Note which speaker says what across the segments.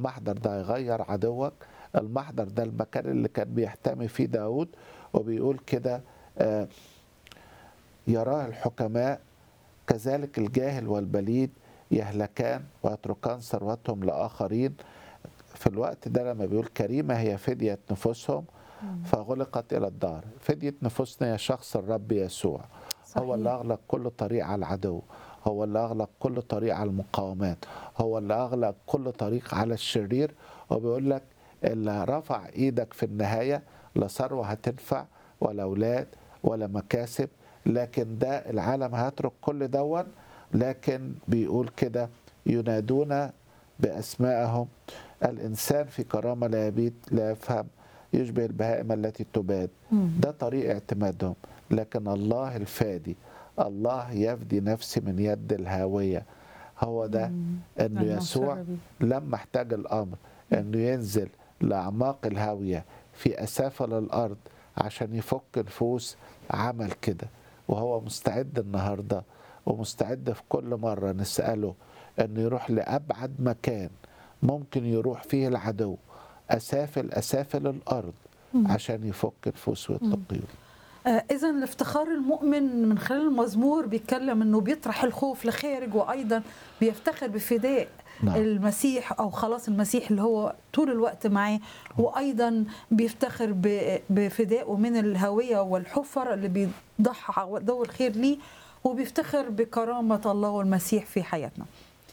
Speaker 1: المحضر ده هيغير عدوك المحضر ده المكان اللي كان بيحتمي فيه داود وبيقول كده آه، يراه الحكماء كذلك الجاهل والبليد يهلكان ويتركان ثروتهم لآخرين في الوقت ده لما بيقول كريمة هي فدية نفوسهم فغلقت إلى الدار فدية نفوسنا هي شخص الرب يسوع هو اللي أغلق كل طريق على العدو هو اللي أغلق كل طريق على المقاومات هو اللي أغلق كل طريق على الشرير وبيقول لك اللي رفع إيدك في النهاية لا ثروة هتنفع ولا أولاد ولا مكاسب لكن ده العالم هيترك كل دون لكن بيقول كده ينادون بأسمائهم الإنسان في كرامة لا يبيت لا يفهم يشبه البهائم التي تباد ده طريق اعتمادهم لكن الله الفادي الله يفدي نفسي من يد الهاوية هو ده انه يسوع لما احتاج الامر انه ينزل لاعماق الهاوية في اسافل الارض عشان يفك نفوس عمل كده وهو مستعد النهارده ومستعد في كل مره نساله انه يروح لابعد مكان ممكن يروح فيه العدو اسافل اسافل الارض عشان يفك نفوس ويتقيهم
Speaker 2: إذا الافتخار المؤمن من خلال المزمور بيتكلم إنه بيطرح الخوف لخارج وأيضا بيفتخر بفداء
Speaker 1: نعم.
Speaker 2: المسيح أو خلاص المسيح اللي هو طول الوقت معاه وأيضا بيفتخر ب- بفدائه من الهوية والحفر اللي بيضحى عدو الخير ليه وبيفتخر بكرامة الله والمسيح في حياتنا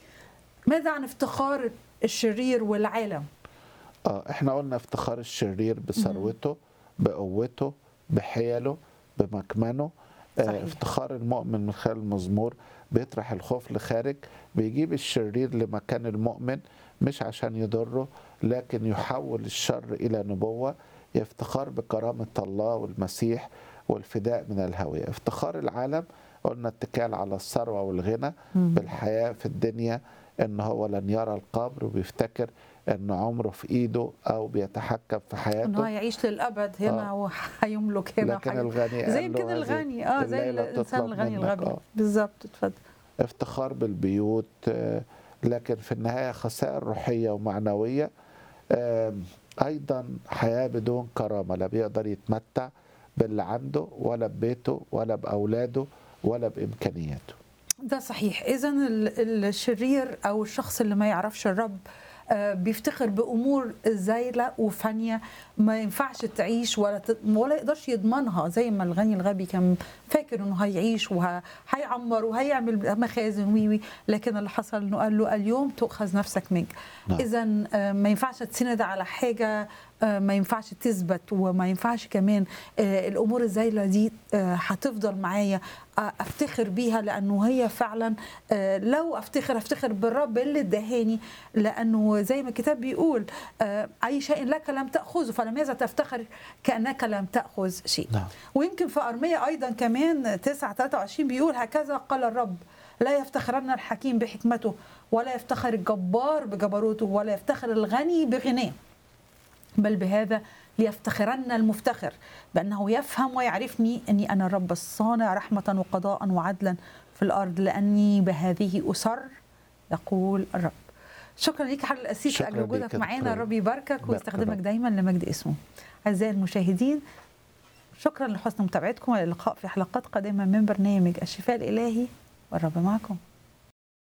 Speaker 2: ماذا عن افتخار الشرير والعالم
Speaker 1: اه احنا قلنا افتخار الشرير بثروته بقوته بحيله بمكمنه
Speaker 2: صحيح.
Speaker 1: آه افتخار المؤمن من خلال المزمور بيطرح الخوف لخارج بيجيب الشرير لمكان المؤمن مش عشان يضره لكن يحول الشر الى نبوه افتخار بكرامه الله والمسيح والفداء من الهويه افتخار العالم قلنا اتكال على الثروه والغنى بالحياه في الدنيا ان هو لن يرى القبر وبيفتكر ان عمره في ايده او بيتحكم في
Speaker 2: انه
Speaker 1: حياته
Speaker 2: هيعيش للابد هنا
Speaker 1: آه.
Speaker 2: وهيملك هنا
Speaker 1: لكن
Speaker 2: وحي-
Speaker 1: الغني
Speaker 2: زي
Speaker 1: قال له
Speaker 2: يمكن
Speaker 1: هذه
Speaker 2: الغني اه زي
Speaker 1: الليلة
Speaker 2: الانسان
Speaker 1: تطلب
Speaker 2: الغني
Speaker 1: منك،
Speaker 2: الغبي
Speaker 1: آه.
Speaker 2: بالظبط اتفضل
Speaker 1: افتخار بالبيوت آه، لكن في النهاية خسائر روحية ومعنوية آم، أيضا حياة بدون كرامة لا بيقدر يتمتع باللي عنده ولا ببيته ولا بأولاده ولا بإمكانياته
Speaker 2: ده صحيح اذا الشرير او الشخص اللي ما يعرفش الرب آه، بيفتخر بامور زايله وفانيه ما ينفعش تعيش ولا ت- ولا يقدرش يضمنها زي ما الغني الغبي كان فاكر انه هيعيش وهيعمر وهيعمل مخازن ويوي لكن اللي حصل انه قال له اليوم تؤخذ نفسك منك
Speaker 1: نعم.
Speaker 2: اذا آه، ما ينفعش تسند على حاجه آه، ما ينفعش تثبت وما ينفعش كمان آه، الامور الزايله دي آه، هتفضل معايا آه، افتخر بيها لانه هي فعلا آه، لو افتخر افتخر بالرب اللي ادهاني لانه زي ما الكتاب بيقول آه، اي شيء لك لم تاخذه فلماذا تفتخر كانك لم تاخذ شيء
Speaker 1: نعم.
Speaker 2: ويمكن في ارميه ايضا كمان 9 23 بيقول هكذا قال الرب لا يفتخرن الحكيم بحكمته ولا يفتخر الجبار بجبروته ولا يفتخر الغني بغناه بل بهذا ليفتخرن المفتخر بأنه يفهم ويعرفني أني أنا الرب الصانع رحمة وقضاء وعدلا في الأرض لأني بهذه أسر يقول الرب شكرا ليك حضرتك الأسيس
Speaker 1: شكراً
Speaker 2: لأجل وجودك
Speaker 1: ليك يا
Speaker 2: معانا
Speaker 1: دكتور.
Speaker 2: الرب يباركك
Speaker 1: بارك
Speaker 2: ويستخدمك
Speaker 1: الرب.
Speaker 2: دايما لمجد اسمه أعزائي المشاهدين شكرا لحسن متابعتكم واللقاء في حلقات قادمة من برنامج الشفاء الإلهي والرب معكم